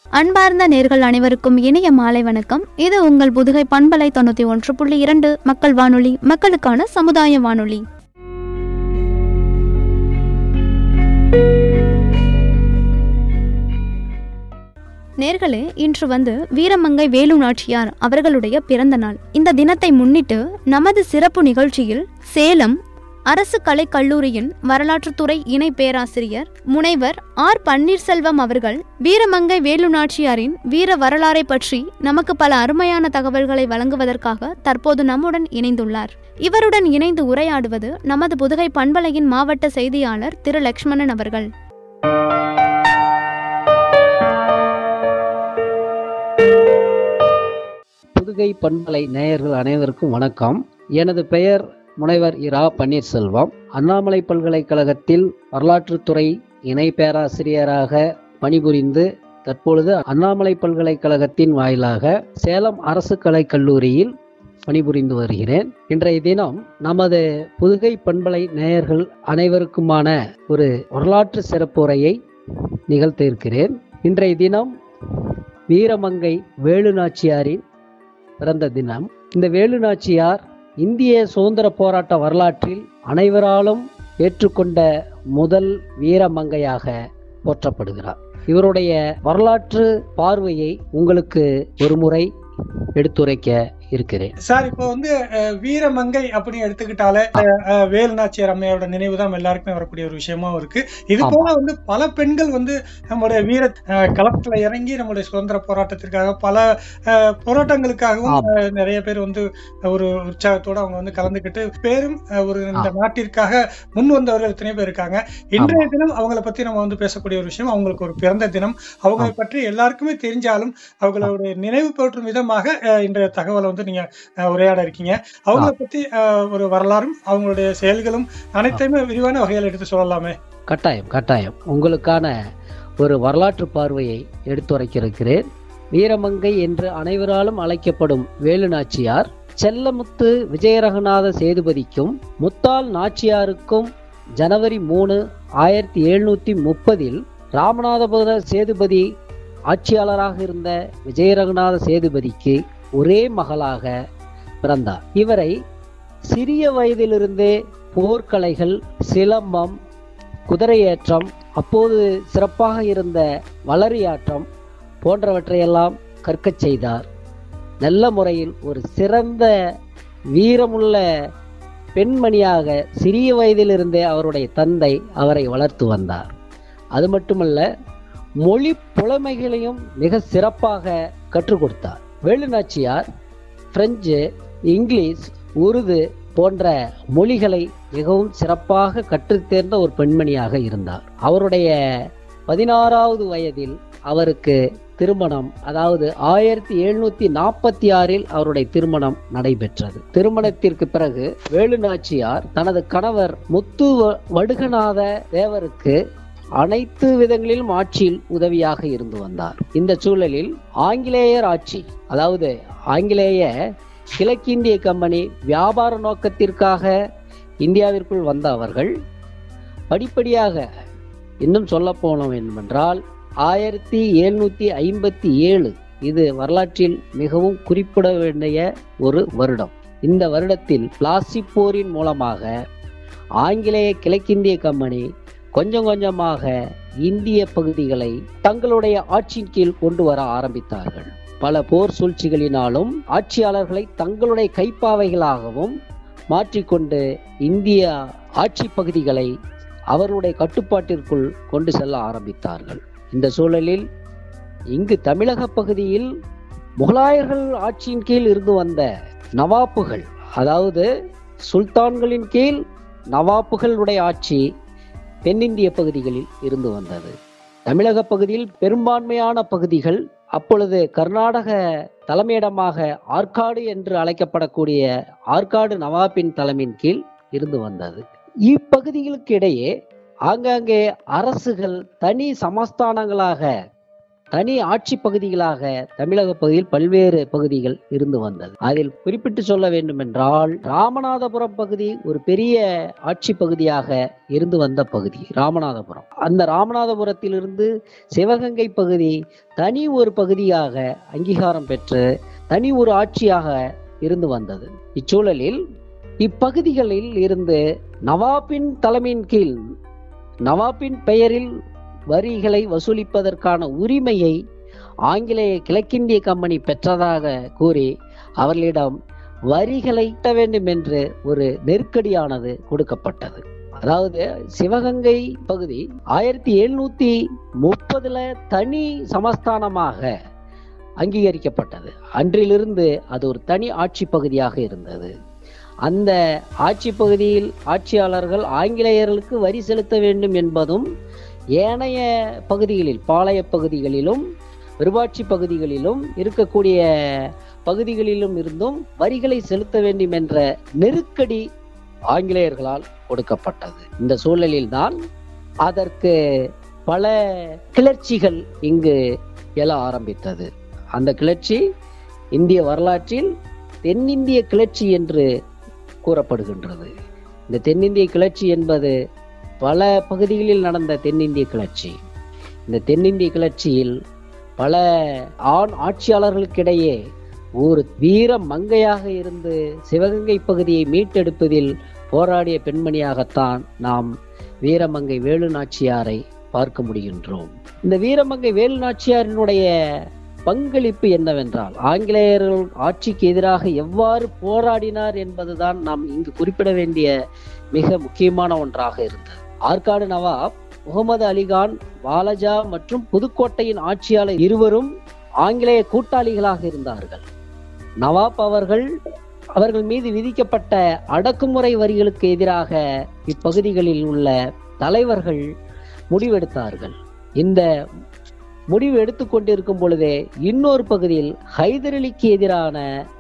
அன்பார்ந்த நேர்கள் அனைவருக்கும் இனிய மாலை வணக்கம் இது உங்கள் புதுகை பண்பலை தொண்ணூற்றி ஒன்று புள்ளி இரண்டு மக்கள் வானொலி மக்களுக்கான சமுதாய வானொலி நேர்களே இன்று வந்து வீரமங்கை வேலு நாச்சியார் அவர்களுடைய பிறந்த நாள் இந்த தினத்தை முன்னிட்டு நமது சிறப்பு நிகழ்ச்சியில் சேலம் அரசு கலைக் கல்லூரியின் வரலாற்றுத்துறை இணை பேராசிரியர் முனைவர் ஆர் பன்னீர்செல்வம் அவர்கள் வீரமங்கை வேலு நாச்சியாரின் வீர வரலாறை பற்றி நமக்கு பல அருமையான தகவல்களை வழங்குவதற்காக தற்போது நம்முடன் இணைந்துள்ளார் இவருடன் இணைந்து உரையாடுவது நமது புதுகை பண்பலையின் மாவட்ட செய்தியாளர் திரு லக்ஷ்மணன் அவர்கள் புதுகை பண்பலை நேயர்கள் அனைவருக்கும் வணக்கம் எனது பெயர் முனைவர் இரா பன்னீர்செல்வம் அண்ணாமலை பல்கலைக்கழகத்தில் வரலாற்றுத்துறை இணை பேராசிரியராக பணிபுரிந்து தற்பொழுது அண்ணாமலை பல்கலைக்கழகத்தின் வாயிலாக சேலம் அரசு கலைக் கல்லூரியில் பணிபுரிந்து வருகிறேன் இன்றைய தினம் நமது புதுகை பண்பலை நேயர்கள் அனைவருக்குமான ஒரு வரலாற்று சிறப்புரையை நிகழ்த்த இருக்கிறேன் இன்றைய தினம் வீரமங்கை வேலு நாச்சியாரின் பிறந்த தினம் இந்த வேலு நாச்சியார் இந்திய சுதந்திர போராட்ட வரலாற்றில் அனைவராலும் ஏற்றுக்கொண்ட முதல் வீரமங்கையாக போற்றப்படுகிறார் இவருடைய வரலாற்று பார்வையை உங்களுக்கு ஒருமுறை எடுத்துரைக்க இருக்கிறேன் சார் இப்போ வந்து அஹ், வீரமங்கை அப்படின்னு எடுத்துக்கிட்டாலே அஹ், அஹ், வேலு நாச்சியார் அம்மையோட நினைவு தான் எல்லாருக்குமே வரக்கூடிய ஒரு விஷயமாவும் இருக்கு இது ஆமா. போல வந்து பல பெண்கள் வந்து நம்மளுடைய வீர அஹ், களத்துல இறங்கி நம்மளுடைய சுதந்திர போராட்டத்திற்காக பல அஹ், போராட்டங்களுக்காகவும் ஆமா. அஹ், நிறைய பேர் வந்து ஒரு உற்சாகத்தோட அவங்க வந்து கலந்துக்கிட்டு பேரும் அஹ், ஒரு இந்த நாட்டிற்காக முன் வந்தவர்கள் எத்தனை பேர் இருக்காங்க இன்றைய தினம் அவங்கள பத்தி நம்ம வந்து பேசக்கூடிய ஒரு விஷயம் அவங்களுக்கு ஒரு பிறந்த தினம் அவங்களை பற்றி எல்லாருக்குமே தெரிஞ்சாலும் அவங்களுடைய நினைவு போற்றும் விதமாக அஹ், இன்றைய தகவலை வந்து நீங்க அஹ், உரையாட இருக்கீங்க அவங்கள பத்தி அஹ், ஒரு வரலாறும் அவங்களுடைய செயல்களும் அனைத்தையுமே விரிவான வகையில் எடுத்து சொல்லலாமே கட்டாயம் கட்டாயம் உங்களுக்கான ஒரு வரலாற்று பார்வையை எடுத்துரைக்கிறேன் வீரமங்கை என்று அனைவராலும் அழைக்கப்படும் வேலு நாச்சியார் செல்லமுத்து விஜயரகநாத சேதுபதிக்கும் முத்தால் நாச்சியாருக்கும் ஜனவரி மூணு ஆயிரத்தி எழுநூத்தி முப்பதில் ராமநாதபுர சேதுபதி ஆட்சியாளராக இருந்த விஜயரகுநாத சேதுபதிக்கு ஒரே மகளாக பிறந்தார் இவரை சிறிய வயதிலிருந்தே போர்க்கலைகள் சிலம்பம் குதிரையேற்றம் அப்போது சிறப்பாக இருந்த வளரியாட்டம் போன்றவற்றையெல்லாம் கற்கச் செய்தார் நல்ல முறையில் ஒரு சிறந்த வீரமுள்ள பெண்மணியாக சிறிய வயதிலிருந்தே அவருடைய தந்தை அவரை வளர்த்து வந்தார் அது மட்டுமல்ல மொழி புலமைகளையும் மிக சிறப்பாக கற்றுக் கொடுத்தார் வேலுநாச்சியார் பிரெஞ்சு இங்கிலீஷ் உருது போன்ற மொழிகளை மிகவும் சிறப்பாக கற்றுத் தேர்ந்த ஒரு பெண்மணியாக இருந்தார் அவருடைய பதினாறாவது வயதில் அவருக்கு திருமணம் அதாவது ஆயிரத்தி எழுநூத்தி நாற்பத்தி ஆறில் அவருடைய திருமணம் நடைபெற்றது திருமணத்திற்கு பிறகு வேலு நாச்சியார் தனது கணவர் முத்து வ- வடுகநாத தேவருக்கு அனைத்து விதங்களிலும் ஆட்சியில் உதவியாக இருந்து வந்தார் இந்த சூழலில் ஆங்கிலேயர் ஆட்சி அதாவது ஆங்கிலேய கிழக்கிந்திய கம்பெனி வியாபார நோக்கத்திற்காக இந்தியாவிற்குள் வந்த அவர்கள் படிப்படியாக இன்னும் சொல்ல போனோம் என்றால் ஆயிரத்தி எழுநூத்தி ஐம்பத்தி ஏழு இது வரலாற்றில் மிகவும் குறிப்பிட வேண்டிய ஒரு வருடம் இந்த வருடத்தில் பிளாஸ்டிக் போரின் மூலமாக ஆங்கிலேய கிழக்கிந்திய கம்பெனி கொஞ்சம் கொஞ்சமாக இந்திய பகுதிகளை தங்களுடைய ஆட்சியின் கீழ் கொண்டு வர ஆரம்பித்தார்கள் பல போர் சூழ்ச்சிகளினாலும் ஆட்சியாளர்களை தங்களுடைய கைப்பாவைகளாகவும் மாற்றிக்கொண்டு இந்திய ஆட்சி பகுதிகளை அவருடைய கட்டுப்பாட்டிற்குள் கொண்டு செல்ல ஆரம்பித்தார்கள் இந்த சூழலில் இங்கு தமிழக பகுதியில் முகலாயர்கள் ஆட்சியின் கீழ் இருந்து வந்த நவாப்புகள் அதாவது சுல்தான்களின் கீழ் நவாப்புகளுடைய ஆட்சி தென்னிந்திய பகுதிகளில் இருந்து வந்தது தமிழக பகுதியில் பெரும்பான்மையான பகுதிகள் அப்பொழுது கர்நாடக தலைமையிடமாக ஆற்காடு என்று அழைக்கப்படக்கூடிய ஆற்காடு நவாபின் தலைமையின் கீழ் இருந்து வந்தது இப்பகுதிகளுக்கு இடையே ஆங்காங்கே அரசுகள் தனி சமஸ்தானங்களாக தனி ஆட்சி பகுதிகளாக தமிழக பகுதியில் பல்வேறு பகுதிகள் இருந்து வந்தது அதில் குறிப்பிட்டு சொல்ல வேண்டும் என்றால் ராமநாதபுரம் பகுதி ஒரு பெரிய ஆட்சி பகுதியாக இருந்து வந்த பகுதி ராமநாதபுரம் அந்த ராமநாதபுரத்திலிருந்து சிவகங்கை பகுதி தனி ஒரு பகுதியாக அங்கீகாரம் பெற்று தனி ஒரு ஆட்சியாக இருந்து வந்தது இச்சூழலில் இப்பகுதிகளில் இருந்து நவாபின் தலைமையின் கீழ் நவாபின் பெயரில் வரிகளை வசூலிப்பதற்கான உரிமையை ஆங்கிலேய கிழக்கிந்திய கம்பெனி பெற்றதாக கூறி அவர்களிடம் வரிகளை இட்ட வேண்டும் என்று ஒரு நெருக்கடியானது கொடுக்கப்பட்டது அதாவது சிவகங்கை பகுதி ஆயிரத்தி எழுநூத்தி முப்பதுல தனி சமஸ்தானமாக அங்கீகரிக்கப்பட்டது அன்றிலிருந்து அது ஒரு தனி ஆட்சி பகுதியாக இருந்தது அந்த ஆட்சி பகுதியில் ஆட்சியாளர்கள் ஆங்கிலேயர்களுக்கு வரி செலுத்த வேண்டும் என்பதும் ஏனைய பகுதிகளில் பாளைய பகுதிகளிலும் விருபாட்சி பகுதிகளிலும் இருக்கக்கூடிய பகுதிகளிலும் இருந்தும் வரிகளை செலுத்த வேண்டும் என்ற நெருக்கடி ஆங்கிலேயர்களால் கொடுக்கப்பட்டது இந்த சூழலில் தான் அதற்கு பல கிளர்ச்சிகள் இங்கு எழ ஆரம்பித்தது அந்த கிளர்ச்சி இந்திய வரலாற்றில் தென்னிந்திய கிளர்ச்சி என்று கூறப்படுகின்றது இந்த தென்னிந்திய கிளர்ச்சி என்பது பல பகுதிகளில் நடந்த தென்னிந்திய கிளர்ச்சி இந்த தென்னிந்திய கிளர்ச்சியில் பல ஆண் ஆட்சியாளர்களுக்கிடையே ஒரு வீர மங்கையாக இருந்து சிவகங்கை பகுதியை மீட்டெடுப்பதில் போராடிய பெண்மணியாகத்தான் நாம் வீரமங்கை வேலு நாச்சியாரை பார்க்க முடிகின்றோம் இந்த வீரமங்கை வேலு நாச்சியாரினுடைய பங்களிப்பு என்னவென்றால் ஆங்கிலேயர்கள் ஆட்சிக்கு எதிராக எவ்வாறு போராடினார் என்பதுதான் நாம் இங்கு குறிப்பிட வேண்டிய மிக முக்கியமான ஒன்றாக இருந்தது ஆற்காடு நவாப் முகமது அலிகான் வாலஜா மற்றும் புதுக்கோட்டையின் ஆட்சியாளர் இருவரும் ஆங்கிலேய கூட்டாளிகளாக இருந்தார்கள் நவாப் அவர்கள் அவர்கள் மீது விதிக்கப்பட்ட அடக்குமுறை வரிகளுக்கு எதிராக இப்பகுதிகளில் உள்ள தலைவர்கள் முடிவெடுத்தார்கள் இந்த முடிவு எடுத்துக்கொண்டிருக்கும் பொழுதே இன்னொரு பகுதியில் ஹைதர் அலிக்கு எதிரான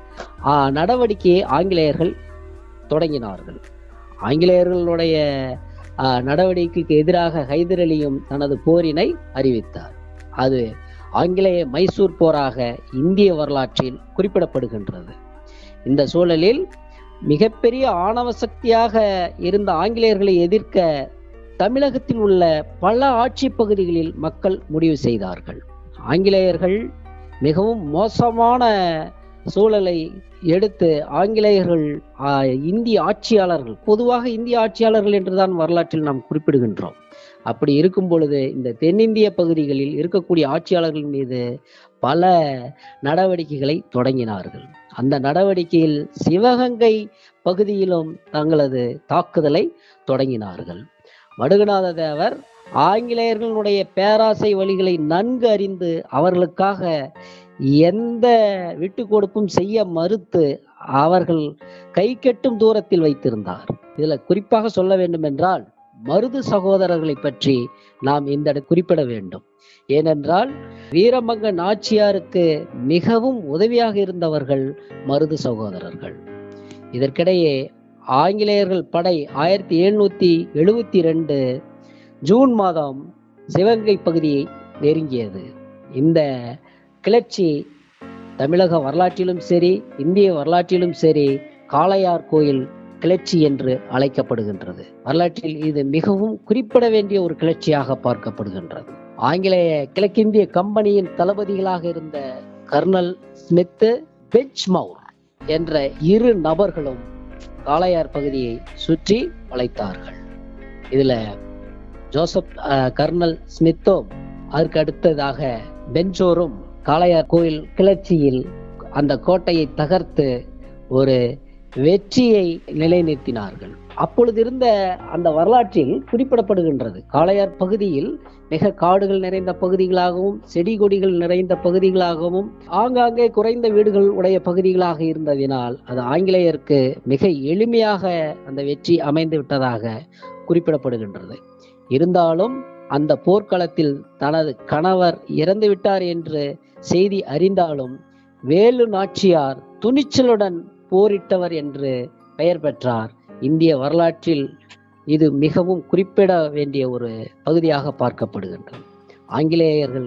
ஆ, நடவடிக்கையை ஆங்கிலேயர்கள் தொடங்கினார்கள் ஆங்கிலேயர்களுடைய ஆ, நடவடிக்கைக்கு எதிராக ஹைதர் அலியும் தனது போரினை அறிவித்தார் அது ஆங்கிலேய மைசூர் போராக இந்திய வரலாற்றில் குறிப்பிடப்படுகின்றது இந்த சூழலில் மிகப்பெரிய ஆணவ சக்தியாக இருந்த ஆங்கிலேயர்களை எதிர்க்க தமிழகத்தில் உள்ள பல ஆட்சி பகுதிகளில் மக்கள் முடிவு செய்தார்கள் ஆங்கிலேயர்கள் மிகவும் மோசமான சூழலை எடுத்து ஆங்கிலேயர்கள் ஆ, இந்திய ஆட்சியாளர்கள் பொதுவாக இந்திய ஆட்சியாளர்கள் என்றுதான் வரலாற்றில் நாம் குறிப்பிடுகின்றோம் அப்படி இருக்கும் பொழுது இந்த தென்னிந்திய பகுதிகளில் இருக்கக்கூடிய ஆட்சியாளர்கள் மீது பல நடவடிக்கைகளை தொடங்கினார்கள் அந்த நடவடிக்கையில் சிவகங்கை பகுதியிலும் தங்களது தாக்குதலை தொடங்கினார்கள் மடுகநாத தேவர் ஆங்கிலேயர்களுடைய பேராசை வழிகளை நன்கு அறிந்து அவர்களுக்காக எந்த விட்டு கொடுப்பும் செய்ய மறுத்து அவர்கள் கை கெட்டும் தூரத்தில் வைத்திருந்தார் இதுல குறிப்பாக சொல்ல வேண்டும் என்றால் மருது சகோதரர்களை பற்றி நாம் இந்த இடத்தில் குறிப்பிட வேண்டும் ஏனென்றால் வீரமங்க நாச்சியாருக்கு மிகவும் உதவியாக இருந்தவர்கள் மருது சகோதரர்கள் இதற்கிடையே ஆங்கிலேயர்கள் படை ஆயிரத்தி எழுநூத்தி எழுபத்தி ரெண்டு ஜூன் மாதம் சிவகங்கை பகுதியை நெருங்கியது இந்த கிளர்ச்சி தமிழக வரலாற்றிலும் சரி இந்திய வரலாற்றிலும் சரி காளையார் கோயில் கிளர்ச்சி என்று அழைக்கப்படுகின்றது வரலாற்றில் இது மிகவும் குறிப்பிட வேண்டிய ஒரு கிளர்ச்சியாக பார்க்கப்படுகின்றது ஆங்கிலேய கிழக்கிந்திய கம்பெனியின் தளபதிகளாக இருந்த கர்னல் ஸ்மித்து பெஞ்ச்மவுர் என்ற இரு நபர்களும் காளையார் பகுதியை சுற்றி வளைத்தார்கள் இதுல ஜோசப் அஹ், கர்னல் ஸ்மித்தும் அதற்கு அடுத்ததாக பெஞ்சோரும் காளையார் கோயில் கிளர்ச்சியில் அந்த கோட்டையை தகர்த்து ஒரு வெற்றியை நிலைநிறுத்தினார்கள் அப்பொழுது இருந்த அந்த வரலாற்றில் குறிப்பிடப்படுகின்றது காளையார் பகுதியில் மிக காடுகள் நிறைந்த பகுதிகளாகவும் செடி கொடிகள் நிறைந்த பகுதிகளாகவும் ஆங்காங்கே குறைந்த வீடுகள் உடைய பகுதிகளாக இருந்ததினால் அது ஆங்கிலேயருக்கு மிக எளிமையாக அந்த வெற்றி அமைந்து விட்டதாக குறிப்பிடப்படுகின்றது இருந்தாலும் அந்த போர்க்களத்தில் தனது கணவர் இறந்து விட்டார் என்று செய்தி அறிந்தாலும் வேலு நாச்சியார் துணிச்சலுடன் போரிட்டவர் என்று பெயர் பெற்றார் இந்திய வரலாற்றில் இது மிகவும் குறிப்பிட வேண்டிய ஒரு பகுதியாக பார்க்கப்படுகின்றது ஆங்கிலேயர்கள்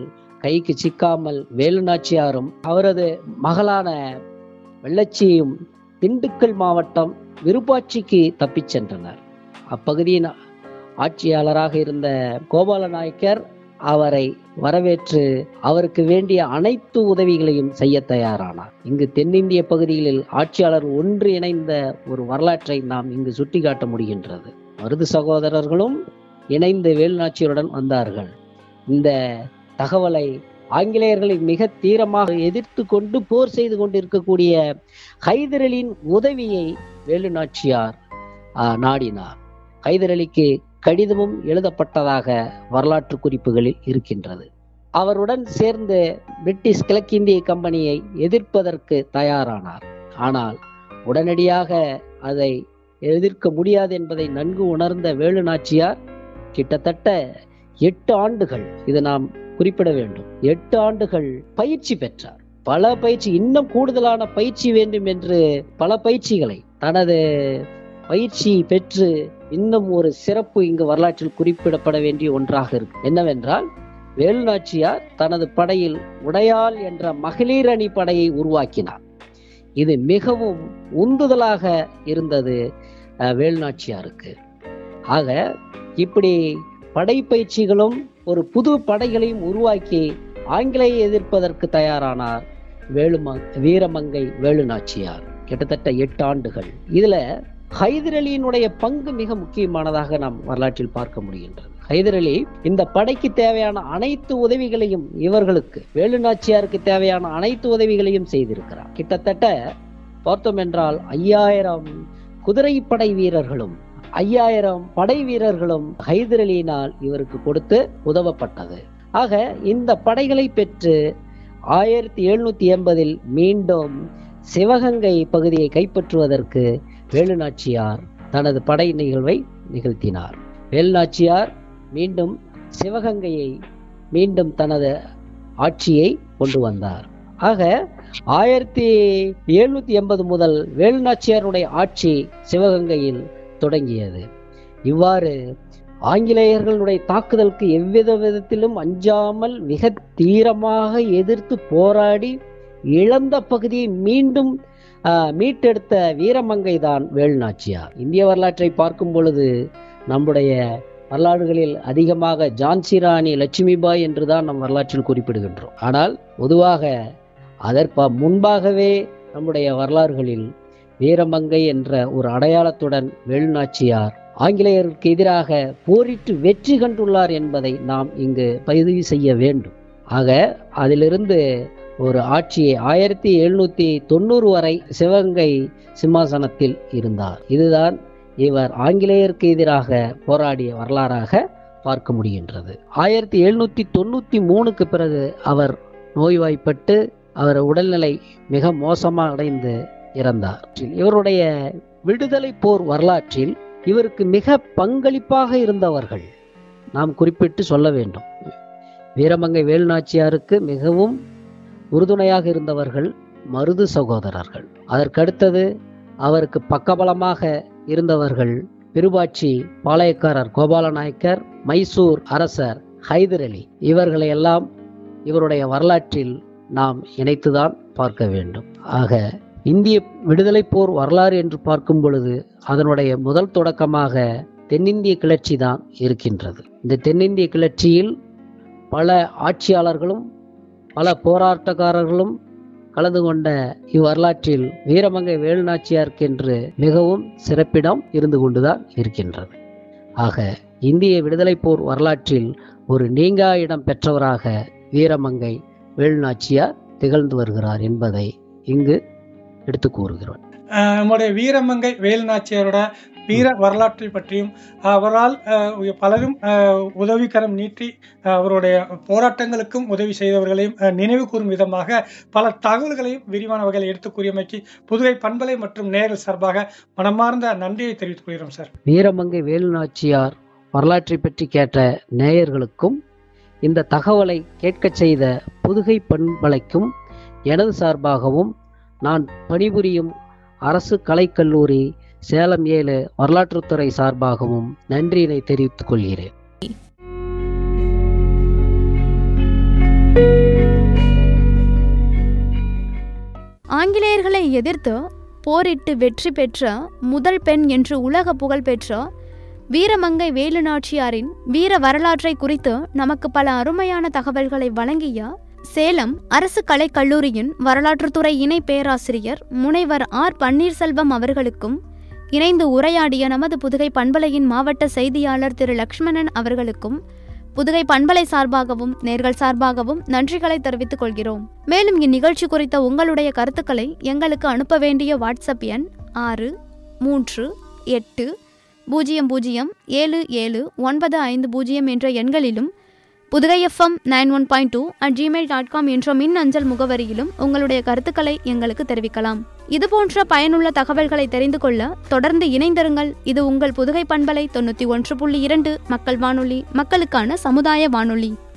கைக்கு சிக்காமல் வேலுநாச்சியாரும் அவரது மகளான வெள்ளச்சியும் திண்டுக்கல் மாவட்டம் விருப்பாட்சிக்கு தப்பிச் சென்றனர் அப்பகுதியின் ஆட்சியாளராக இருந்த கோபால நாயக்கர் அவரை வரவேற்று அவருக்கு வேண்டிய அனைத்து உதவிகளையும் செய்ய தயாரானார் இங்கு தென்னிந்திய பகுதிகளில் ஆட்சியாளர் ஒன்று இணைந்த ஒரு வரலாற்றை நாம் இங்கு சுட்டிக்காட்ட முடிகின்றது மருது சகோதரர்களும் இணைந்து வேலுநாச்சியருடன் வந்தார்கள் இந்த தகவலை ஆங்கிலேயர்களை மிக தீரமாக எதிர்த்து கொண்டு போர் செய்து கொண்டிருக்கக்கூடிய ஹைதர் அலியின் உதவியை வேலுநாச்சியார் ஆஹ், நாடினார் ஹைதர் அலிக்கு கடிதமும் எழுதப்பட்டதாக வரலாற்று குறிப்புகளில் இருக்கின்றது அவருடன் சேர்ந்து பிரிட்டிஷ் கிழக்கிந்திய கம்பெனியை எதிர்ப்பதற்கு தயாரானார் ஆனால் உடனடியாக அதை எதிர்க்க முடியாது என்பதை நன்கு உணர்ந்த வேலு நாச்சியார் கிட்டத்தட்ட எட்டு ஆண்டுகள் இது நாம் குறிப்பிட வேண்டும் எட்டு ஆண்டுகள் பயிற்சி பெற்றார் பல பயிற்சி இன்னும் கூடுதலான பயிற்சி வேண்டும் என்று பல பயிற்சிகளை தனது பயிற்சி பெற்று இன்னும் ஒரு சிறப்பு இங்கு வரலாற்றில் குறிப்பிடப்பட வேண்டிய ஒன்றாக இருக்கு என்னவென்றால் வேலுநாச்சியார் தனது படையில் உடையாள் என்ற மகளிர் அணி படையை உருவாக்கினார் இது மிகவும் உந்துதலாக இருந்தது அஹ், வேலுநாச்சியாருக்கு ஆக இப்படி படைப்பயிற்சிகளும் ஒரு புது படைகளையும் உருவாக்கி ஆங்கிலேயை எதிர்ப்பதற்கு தயாரானார் வேலும வீரமங்கை வேலுநாச்சியார் கிட்டத்தட்ட எட்டு ஆண்டுகள் இதுல ஹைதர் அலியினுடைய பங்கு மிக முக்கியமானதாக நாம் வரலாற்றில் பார்க்க முடிகின்றது ஹைதர் அலி இந்த படைக்கு தேவையான அனைத்து உதவிகளையும் இவர்களுக்கு வேலுநாச்சியாருக்கு தேவையான அனைத்து உதவிகளையும் செய்திருக்கிறார் கிட்டத்தட்ட பார்த்தோம் என்றால் ஐயாயிரம் குதிரைப்படை வீரர்களும் ஐயாயிரம் படை வீரர்களும் ஹைதர் அலியினால் இவருக்கு கொடுத்து உதவப்பட்டது ஆக இந்த படைகளை பெற்று ஆயிரத்தி எழுநூத்தி எண்பதில் மீண்டும் சிவகங்கை பகுதியை கைப்பற்றுவதற்கு வேலுநாச்சியார் தனது படை நிகழ்வை நிகழ்த்தினார் வேலுநாச்சியார் மீண்டும் சிவகங்கையை மீண்டும் தனது ஆட்சியை கொண்டு வந்தார் ஆக ஆயிரத்தி எழுநூத்தி எண்பது முதல் வேலுநாச்சியாருடைய ஆட்சி சிவகங்கையில் தொடங்கியது இவ்வாறு ஆங்கிலேயர்களுடைய தாக்குதலுக்கு எவ்வித விதத்திலும் அஞ்சாமல் மிக தீரமாக எதிர்த்து போராடி இழந்த பகுதியை மீண்டும் ஆஹ், மீட்டெடுத்த வீரமங்கை தான் வேலுநாச்சியார் இந்திய வரலாற்றை பார்க்கும் பொழுது நம்முடைய வரலாறுகளில் அதிகமாக ஜான்சி ராணி லட்சுமிபாய் என்றுதான் நம் வரலாற்றில் குறிப்பிடுகின்றோம் ஆனால் பொதுவாக அதற்கு முன்பாகவே நம்முடைய வரலாறுகளில் வீரமங்கை என்ற ஒரு அடையாளத்துடன் வேலுநாச்சியார் ஆங்கிலேயருக்கு எதிராக போரிட்டு வெற்றி கண்டுள்ளார் என்பதை நாம் இங்கு பதிவு செய்ய வேண்டும் ஆக அதிலிருந்து ஒரு ஆட்சியை ஆயிரத்தி எழுநூத்தி தொண்ணூறு வரை சிவகங்கை சிம்மாசனத்தில் இருந்தார் இதுதான் இவர் ஆங்கிலேயருக்கு எதிராக போராடிய வரலாறாக பார்க்க முடிகின்றது ஆயிரத்தி எழுநூத்தி தொண்ணூத்தி மூணுக்கு பிறகு அவர் நோய்வாய்ப்பட்டு அவர் உடல்நிலை மிக மோசமாக அடைந்து இறந்தார் இவருடைய விடுதலை போர் வரலாற்றில் இவருக்கு மிக பங்களிப்பாக இருந்தவர்கள் நாம் குறிப்பிட்டு சொல்ல வேண்டும் வீரமங்கை வேலுநாச்சியாருக்கு மிகவும் உறுதுணையாக இருந்தவர்கள் மருது சகோதரர்கள் அதற்கடுத்தது அவருக்கு பக்கபலமாக இருந்தவர்கள் பெருபாட்சி பாளையக்காரர் கோபால நாயக்கர் மைசூர் அரசர் ஹைதர் அலி இவர்களை எல்லாம் இவருடைய வரலாற்றில் நாம் இணைத்துதான் பார்க்க வேண்டும் ஆக இந்திய விடுதலை போர் வரலாறு என்று பார்க்கும் பொழுது அதனுடைய முதல் தொடக்கமாக தென்னிந்திய கிளர்ச்சி தான் இருக்கின்றது இந்த தென்னிந்திய கிளர்ச்சியில் பல ஆட்சியாளர்களும் பல போராட்டக்காரர்களும் கலந்து கொண்ட இவ்வரலாற்றில் வீரமங்கை வேலுநாச்சியாருக்கென்று மிகவும் சிறப்பிடம் இருந்து கொண்டுதான் இருக்கின்றது ஆக இந்திய விடுதலை போர் வரலாற்றில் ஒரு நீங்கா இடம் பெற்றவராக வீரமங்கை வேலுநாச்சியார் திகழ்ந்து வருகிறார் என்பதை இங்கு எடுத்து கூறுகிறோம் ஆஹ் நம்முடைய வீரமங்கை வேலுநாச்சியாரோட வீர வரலாற்றை பற்றியும் அவரால் ஆஹ் பலரும் ஆஹ் உதவிக்கரம் நீட்டி ஆஹ் அவருடைய போராட்டங்களுக்கும் உதவி செய்தவர்களையும் ஆஹ் நினைவு கூறும் விதமாக பல தகவல்களையும் விரிவான வகையில் எடுத்துக் கூறியமைக்கு புதுவை பண்பலை மற்றும் நேரில் சார்பாக மனமார்ந்த நன்றியை தெரிவித்துக் கொள்கிறோம் சார் வீரமங்கை வேலுநாச்சியார் வரலாற்றை பற்றி கேட்ட நேயர்களுக்கும் இந்த தகவலை கேட்கச் செய்த புதுகை பண்பலைக்கும் எனது சார்பாகவும் நான் பணிபுரியும் அரசு கலைக்கல்லூரி சேலம் ஏழு வரலாற்றுத்துறை சார்பாகவும் நன்றியினை தெரிவித்துக் கொள்கிறேன் ஆங்கிலேயர்களை எதிர்த்து போரிட்டு வெற்றி பெற்ற முதல் பெண் என்று உலக புகழ் பெற்ற வீரமங்கை வேலு நாச்சியாரின் வீர வரலாற்றை குறித்து நமக்கு பல அருமையான தகவல்களை வழங்கிய சேலம் அரசு கலைக் கல்லூரியின் வரலாற்றுத்துறை இணை பேராசிரியர் முனைவர் ஆர் பன்னீர்செல்வம் அவர்களுக்கும் இணைந்து உரையாடிய நமது புதுகை பண்பலையின் மாவட்ட செய்தியாளர் திரு லக்ஷ்மணன் அவர்களுக்கும் புதுகை பண்பலை சார்பாகவும் நேர்கள் சார்பாகவும் நன்றிகளை தெரிவித்துக் கொள்கிறோம் மேலும் இந்நிகழ்ச்சி குறித்த உங்களுடைய கருத்துக்களை எங்களுக்கு அனுப்ப வேண்டிய வாட்ஸ்அப் எண் ஆறு மூன்று எட்டு பூஜ்ஜியம் பூஜ்ஜியம் ஏழு ஏழு ஒன்பது ஐந்து பூஜ்ஜியம் என்ற எண்களிலும் Pudugai FM nine one point two at Gmail dot com என்ற மின் அஞ்சல் முகவரியிலும் உங்களுடைய கருத்துக்களை எங்களுக்கு தெரிவிக்கலாம் இதுபோன்ற பயனுள்ள தகவல்களை தெரிந்து கொள்ள தொடர்ந்து இணைந்திருங்கள் இது உங்கள் புதுகை பண்பலை தொண்ணூற்றி ஒன்று புள்ளி இரண்டு மக்கள் வானொலி மக்களுக்கான சமுதாய வானொலி